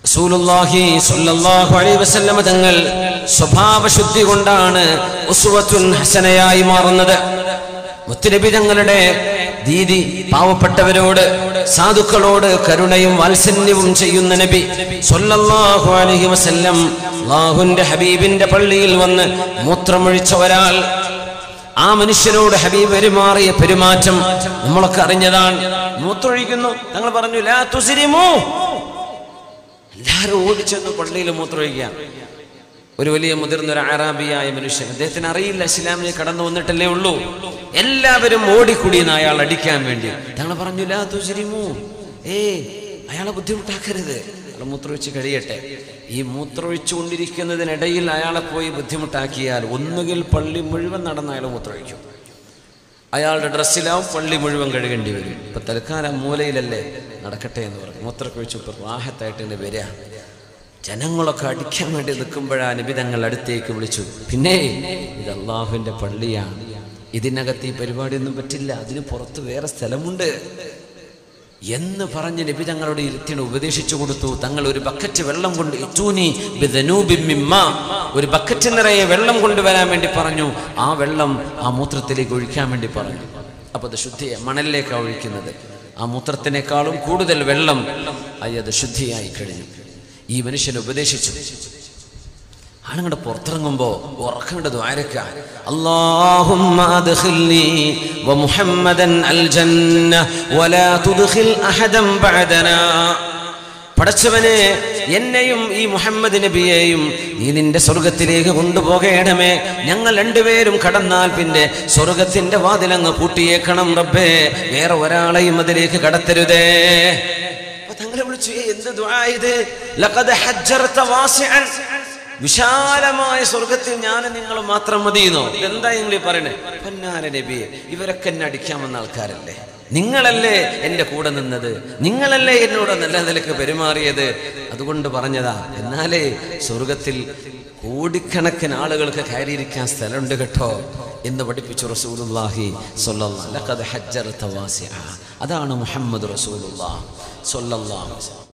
റസൂലുള്ളാഹി സ്വല്ലല്ലാഹു അലൈഹി വസല്ലമ തങ്ങൾ സ്വഭാവശുദ്ധി കൊണ്ടാണ് ഉസ്വത്തുൻ ഹസനയായി മാറുന്നത് മുത്തുനബി തങ്ങളുടെ ദീദി പാവപ്പെട്ടവരോട് സാധുക്കളോട് കരുണയും വാത്സല്യവും ചെയ്യുന്ന നബി സ്വല്ലല്ലാഹു അലൈഹി വസല്ലം അല്ലാഹുവിന്റെ ഹബീബിന്റെ പള്ളിയിൽ വന്ന് മൂത്രമൊഴിച്ച ഒരാൾ ആ മനുഷ്യനോട് ഹബീബ് പെരുമാറിയ പെരുമാറ്റം നമ്മളൊക്കെ അറിഞ്ഞതാണ് മൂത്രമൊഴിക്കുന്നു ഞങ്ങൾ പറഞ്ഞു ലാ തുസിരിമു എല്ലാവരും ഓടിച്ചെന്ന് പള്ളിയിൽ മൂത്രമൊഴിക്കുക ഒരു വലിയ മുതിർന്ന ഒരു ആറാബിയായ മനുഷ്യൻ അദ്ദേഹത്തിന് അറിയില്ല ഇസ്ലാമിനെ കടന്നു വന്നിട്ടല്ലേ ഉള്ളൂ എല്ലാവരും ഓടിക്കൂടിയെന്ന് അയാൾ അടിക്കാൻ വേണ്ടി ഞങ്ങൾ പറഞ്ഞു ലാ തുസിരിമു ഏ അയാളെ ബുദ്ധിമുട്ടാക്കരുത് അയാൾ മൂത്രമൊഴിച്ച് കഴിയട്ടെ ഈ മൂത്രമൊഴിച്ചുകൊണ്ടിരിക്കുന്നതിനിടയിൽ അയാളെ പോയി ബുദ്ധിമുട്ടാക്കിയാൽ ഒന്നുകിൽ പള്ളി മുഴുവൻ നടന്ന് അയാൾ മൂത്രമൊഴിക്കും അയാളുടെ ഡ്രസ്സിലാവും പള്ളി മുഴുവൻ കഴുകേണ്ടി വരും ഇപ്പൊ തൽക്കാലം മൂലയിലല്ലേ നടക്കട്ടെ എന്ന് പറഞ്ഞു മൂത്രമൊക്കെ ഒഴിച്ചു ഇപ്പൊ റാഹത്തായിട്ട് തന്നെ വരിക ജനങ്ങളൊക്കെ അടിക്കാൻ വേണ്ടി നിൽക്കുമ്പോഴാ നിബിതങ്ങൾ അടുത്തേക്ക് വിളിച്ചു പിന്നെ ഇത് അള്ളാഹുവിന്റെ പള്ളിയാണ് ഇതിനകത്ത് ഈ പരിപാടിയൊന്നും പറ്റില്ല അതിന് പുറത്ത് വേറെ സ്ഥലമുണ്ട് എന്ന് പറഞ്ഞ് നബി തങ്ങളുടെ ഇരുത്തിന് ഉപദേശിച്ചു കൊടുത്തു തങ്ങൾ ഒരു ബക്കറ്റ് വെള്ളം കൊണ്ട് ഇറ്റൂനി ബിദനൂബിൻ മിമ്മ. ഒരു ബക്കറ്റ് നിറയെ വെള്ളം കൊണ്ടുവരാൻ വേണ്ടി പറഞ്ഞു ആ വെള്ളം ആ മൂത്രത്തിലേക്ക് ഒഴിക്കാൻ വേണ്ടി പറഞ്ഞു അപ്പൊ അത് ശുദ്ധിയെ മണലിലേക്കാണ് ഒഴിക്കുന്നത് ആ മൂത്രത്തിനേക്കാളും കൂടുതൽ വെള്ളം ആയി അത് ശുദ്ധിയായി കഴിഞ്ഞു ഈ മനുഷ്യൻ ഉപദേശിച്ചു ആണുങ്ങളുടെ പുറത്തിറങ്ങുമ്പോ ഉറക്കങ്ങളുടെ ദ്വാരക്ക اللهم أدخلني ومحمدا الجنة ولا تدخل أحدا بعدنا പടച്ചവനെ എന്നെയും ഈ മുഹമ്മദ് നബിയെയും നീ നിന്റെ സ്വർഗത്തിലേക്ക് കൊണ്ടുപോകണമേ ഞങ്ങൾ രണ്ടുപേരും കടന്നാൽ പിന്നെ സ്വർഗത്തിന്റെ വാതിലങ്ങ് പൂട്ടിയേക്കണം റബ്ബേ വേറെ ഒരാളെയും അതിലേക്ക് കടത്തരുതേ അപ്പൊ തങ്ങളെ വിളിച്ചു "ഏയ്, എന്ത് ദുആ ഇത് ലഖദ് ഹജ്ജർത വാസിഅൻ വിശാലമായ സ്വർഗത്തിൽ ഞാൻ നിങ്ങൾ മാത്രം മതിയെന്നോ എന്താ നിങ്ങൾ ഈ പറയണേ പൊന്നാര നബിയെ ഇവരൊക്കെ എന്നെ അടിക്കാൻ വന്ന ആൾക്കാരല്ലേ നിങ്ങളല്ലേ എൻ്റെ കൂടെ നിന്നത് നിങ്ങളല്ലേ എന്നോട് നല്ല നിലക്ക് പെരുമാറിയത് അതുകൊണ്ട് പറഞ്ഞതാ എന്നാലേ സ്വർഗത്തിൽ കോടിക്കണക്കിന് ആളുകൾക്ക് കയറിയിരിക്കാൻ സ്ഥലമുണ്ട് കേട്ടോ എന്ന് പഠിപ്പിച്ചു റസൂലുള്ളാഹി സ്വല്ലല്ലാഹു ലഖദ് ഹജ്ജർത വാസിഅ അതാണ് മുഹമ്മദ് റസൂലുള്ളാഹ് സ്വല്ലല്ലാഹു അലൈഹി വസല്ലം